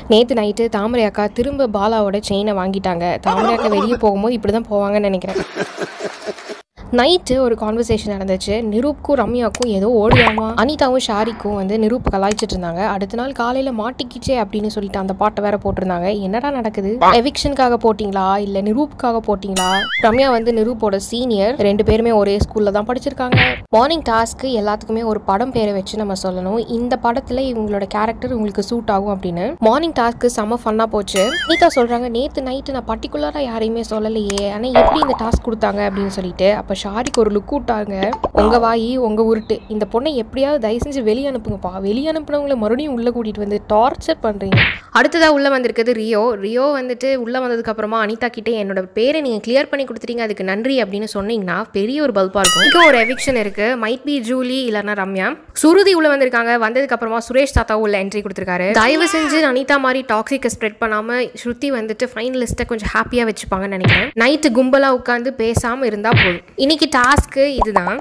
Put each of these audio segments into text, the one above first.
நேற்று நைட்டு தாமரை அக்கா திரும்ப பாலாவோட செயினை வாங்கிட்டாங்க தாமரை அக்கா வெளியே போகும்போது இப்படி தான் போவாங்கன்னு நினைக்கிறேன் நைட்டு ஒரு கான்வர்சேஷன் நடந்துச்சு நிரூப்க்கும் ரம்யாவுக்கும் ஏதோ ஓடியாமா அனிதாவும் ஷாரிக்கும் வந்து நிரூப் கலாய்ச்சிட்டு இருந்தாங்க அடுத்த நாள் காலையில மாட்டிக்கிச்சே அப்படின்னு சொல்லிட்டு அந்த பாட்டை வேற போட்டிருந்தாங்க என்னடா நடக்குது எவிக்ஷனுக்காக போட்டிங்களா இல்ல நிரூப்புக்காக போட்டிங்களா ரம்யா வந்து நிரூப்போட சீனியர் ரெண்டு பேருமே ஒரே ஸ்கூல்ல தான் படிச்சிருக்காங்க மார்னிங் டாஸ்க்கு எல்லாத்துக்குமே ஒரு படம் பேரை வச்சு நம்ம சொல்லணும் இந்த படத்துல இவங்களோட கேரக்டர் உங்களுக்கு சூட் ஆகும் அப்படின்னு மார்னிங் டாஸ்க்கு செம்ம ஃபன்னா போச்சு நீதா சொல்றாங்க நேத்து நைட்டு நான் பர்டிகுலரா யாரையுமே சொல்லலையே ஆனா எப்படி இந்த டாஸ்க் கொடுத்தாங்க அப்படின்னு சொல்லிட்டு அப்ப ஷாரிக்கு ஒரு லுக் விட்டாங்க உங்க வாயி உங்க உருட்டு இந்த பொண்ணை எப்படியாவது தயவு செஞ்சு வெளியே அனுப்புங்கப்பா வெளியே அனுப்புனவங்களை மறுபடியும் உள்ள கூட்டிட்டு வந்து டார்ச்சர் பண்றீங்க அடுத்ததா உள்ள வந்திருக்குது ரியோ ரியோ வந்துட்டு உள்ள வந்ததுக்கு அப்புறமா அனிதா கிட்டே என்னோட பேரை நீங்க கிளியர் பண்ணி கொடுத்துட்டீங்க அதுக்கு நன்றி அப்படின்னு சொன்னீங்கன்னா பெரிய ஒரு பல்பா இருக்கும் இங்க ஒரு எவிக்ஷன் இருக்கு மைட் பி ஜூலி இல்லைன்னா ரம்யா சுருதி உள்ள வந்திருக்காங்க வந்ததுக்கு அப்புறமா சுரேஷ் தாத்தா உள்ள என்ட்ரி கொடுத்துருக்காரு தயவு செஞ்சு அனிதா மாதிரி டாக்ஸிக்கை ஸ்ப்ரெட் பண்ணாம ஸ்ருதி வந்துட்டு ஃபைனலிஸ்ட்டை கொஞ்சம் ஹாப்பியா வச்சுப்பாங்கன்னு நினைக்கிறேன் நைட்டு கும்பலா உட்காந்து பேசாம இருந்தா போதும் இன்னைக்கு டாஸ்க்கு இதுதான்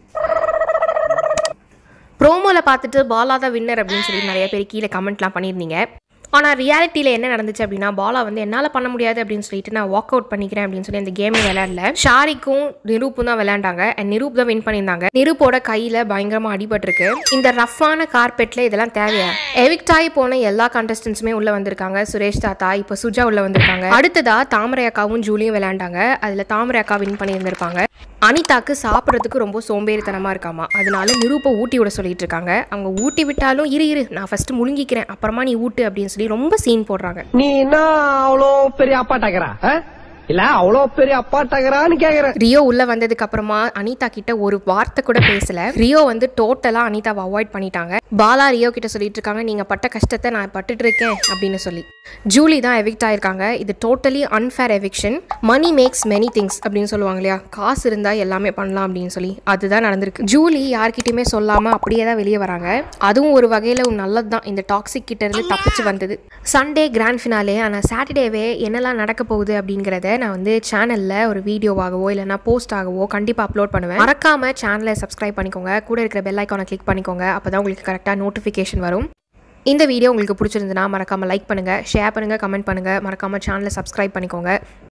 ப்ரோமோவில் பார்த்துட்டு பாலா தான் வின்னர் அப்படின்னு சொல்லி நிறைய பேர் கீழே கமெண்ட்லாம் பண்ணியிருந்தீங்க ஆனால் ரியாலிட்டியில் என்ன நடந்துச்சு அப்படின்னா பாலா வந்து என்னால் பண்ண முடியாது அப்படின்னு சொல்லிட்டு நான் வாக் அவுட் பண்ணிக்கிறேன் அப்படின்னு சொல்லி அந்த கேமே விளையாடல ஷாரிக்கும் நிரூப்பும் தான் விளையாண்டாங்க அண்ட் நிரூப் தான் வின் பண்ணியிருந்தாங்க நிரூப்போட கையில் பயங்கரமாக அடிபட்டிருக்கு இந்த ரஃப்பான கார்பெட்டில் இதெல்லாம் தேவையா எவிக்ட் ஆகி போன எல்லா கண்டஸ்டன்ஸுமே உள்ள வந்திருக்காங்க சுரேஷ் தாத்தா இப்போ சுஜா உள்ள வந்திருக்காங்க அடுத்ததா தாமரை அக்காவும் ஜூலியும் விளையாண்டாங்க அதில் தாமரை அக்கா வின் பண்ணியிருந்திருப்பாங்க அனிதாக்கு சாப்பிட்றதுக்கு ரொம்ப சோம்பேறித்தனமா இருக்காமா அதனால நிரூப்பை ஊட்டி விட சொல்லிட்டு இருக்காங்க அவங்க ஊட்டி விட்டாலும் இரு இரு நான் ஃபர்ஸ்ட் முழுங்கிக்கிறேன் அப்புறமா நீ ஊட்டு அப்படின்னு சொல்லி ரொம்ப சீன் போடுறாங்க நீ என்ன அவ்வளோ பெரிய அப்பாட்டாக்கிறா இல்ல அவ்வளோ பெரிய அப்பாட்டாக்கிறான்னு கேக்குற ரியோ உள்ள வந்ததுக்கு அப்புறமா அனிதா கிட்ட ஒரு வார்த்தை கூட பேசல ரியோ வந்து டோட்டலா அனிதாவை அவாய்ட் பண்ணிட்டாங்க பாலா ரியோ கிட்ட சொல்லிட்டு இருக்காங்க நீங்க பட்ட கஷ்டத்தை நான் பட்டுட்டு இருக்கேன் அப்படின்னு சொல்லி ஜூலி தான் எவிக்ட் ஆயிருக்காங்க இது totally unfair eviction money makes many things அப்படின்னு சொல்லுவாங்க இல்லையா காசு இருந்தா எல்லாமே பண்ணலாம் அப்படின்னு சொல்லி அதுதான் நடந்திருக்கு ஜூலி யார்கிட்டயுமே சொல்லாம அப்படியே தான் வெளியே வராங்க அதுவும் ஒரு வகையில நல்லது தான் இந்த டாக்ஸிக் கிட்ட இருந்து தப்பிச்சு வந்தது சண்டே கிராண்ட் ஃபினாலே ஆனா சாட்டர்டேவே என்னெல்லாம் நடக்க போகுது அப்படிங்கிறத நான் வந்து சேனல்ல ஒரு வீடியோவாகவோ இல்லைனா போஸ்ட் ஆகவோ கண்டிப்பா அப்லோட் பண்ணுவேன் மறக்காம சேனலை சப்ஸ்கிரைப் பண்ணிக்கோங்க கூட இருக்கிற பெல் ஐக்கானை கிளிக் பண்ணிக்கோங்க அப்பதான் உங்களுக்கு கரெக்டாக நோட்டிஃபிகேஷன் வரும் இந்த வீடியோ உங்களுக்கு பிடிச்சிருந்துன்னா மறக்காம லைக் பண்ணுங்க ஷேர் பண்ணுங்க கமெண்ட் பண்ணுங்க மறக்காம சேனலை சப்ஸ்கிரைப் பண்ணிக்கோங்க